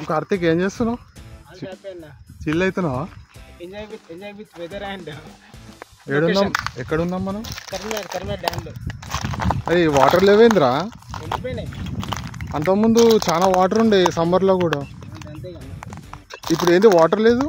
కార్తీక్ ఏం చేస్తున్నావు చిల్ అవుతున్నావా enjoy with enjoy with weather and ఏడున్నాం ఎక్కడున్నాం మనం కరీంనగర్ కరీంనగర్ డ్యామ్లో అది వాటర్ లేవేంద్రా ఎండిపోయినాయి అంతకుముందు చాలా వాటర్ ఉండే సమ్మర్లో కూడా అంతే అంతే కానీ ఇప్పుడు ఏంటి వాటర్ లేదు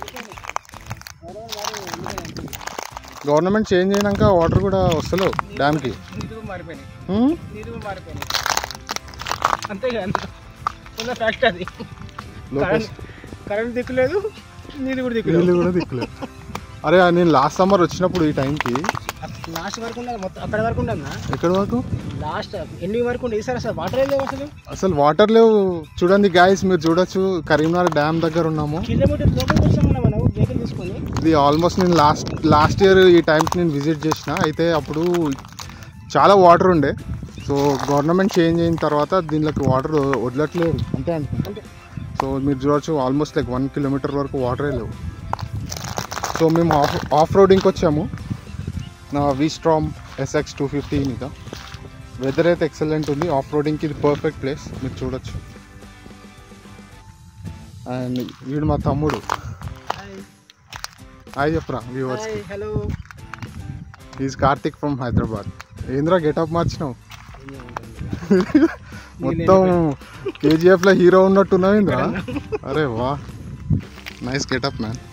గవర్నమెంట్ చేంజ్ అయినాక వాటర్ కూడా వస్తలేవు డ్యామ్కి నీరు మారిపోయినాయి హ్మ్? నీరు మారిపోయినాయి అంతే కానీ ఉన్న ఫ్యాక్ట్ అది లోకేష్ కరెంట్ దిక్కులేదు నీరు కూడా దిక్కులేదు నీళ్ళు కూడా దిక్కులేదు అరే నేను లాస్ట్ సమ్మర్ వచ్చినప్పుడు ఈ టైంకి లాస్ట్ వరకు ఉండదు మొత్తం అక్కడ వరకు ఉండదు ఎక్కడి వరకు లాస్ట్ ఎన్ని వరకు ఉండే ఈసారి అసలు వాటర్ లేవు అసలు అసలు వాటర్ లేవు చూడండి గాయస్ మీరు చూడొచ్చు కరీంనగర్ డ్యామ్ దగ్గర ఉన్నాము కిలోమీటర్ లోపలికి వచ్చామన్నా మనం వెహికల్ తీసుకొని ఇది ఆల్మోస్ట్ నేను లాస్ట్ లాస్ట్ ఇయర్ ఈ టైంకి నేను విజిట్ చేసిన అయితే అప్పుడు చాలా వాటర్ ఉండే సో గవర్నమెంట్ చేంజ్ అయిన తర్వాత దీనిలోకి వాటర్ వదలట్లేదు అంతే అనుకుంటా అంటే సో మీరు చూడొచ్చు ఆల్మోస్ట్ లైక్ వన్ కిలోమీటర్ వరకు వాటరే లేవు సో మేము ఆఫ్ ఆఫ్ రోడింగ్కి వచ్చాము నా V Strom SX two fifty మీద వెదర్ అయితే ఎక్సలెంట్ ఉంది ఆఫ్ రోడింగ్కి ఇది పర్ఫెక్ట్ ప్లేస్ మీరు చూడొచ్చు అండ్ వీడు మా తమ్ముడు హాయ్ చెప్పరా వ్యూవర్స్కి hello is Karthik from Hyderabad ఏంద్రా గెటప్ మార్చినావు మొత్తం కేజీఎఫ్లో హీరో ఉన్నట్టున్నావు ఏంద్రా అరే వా నైస్ గెటప్ మ్యాన్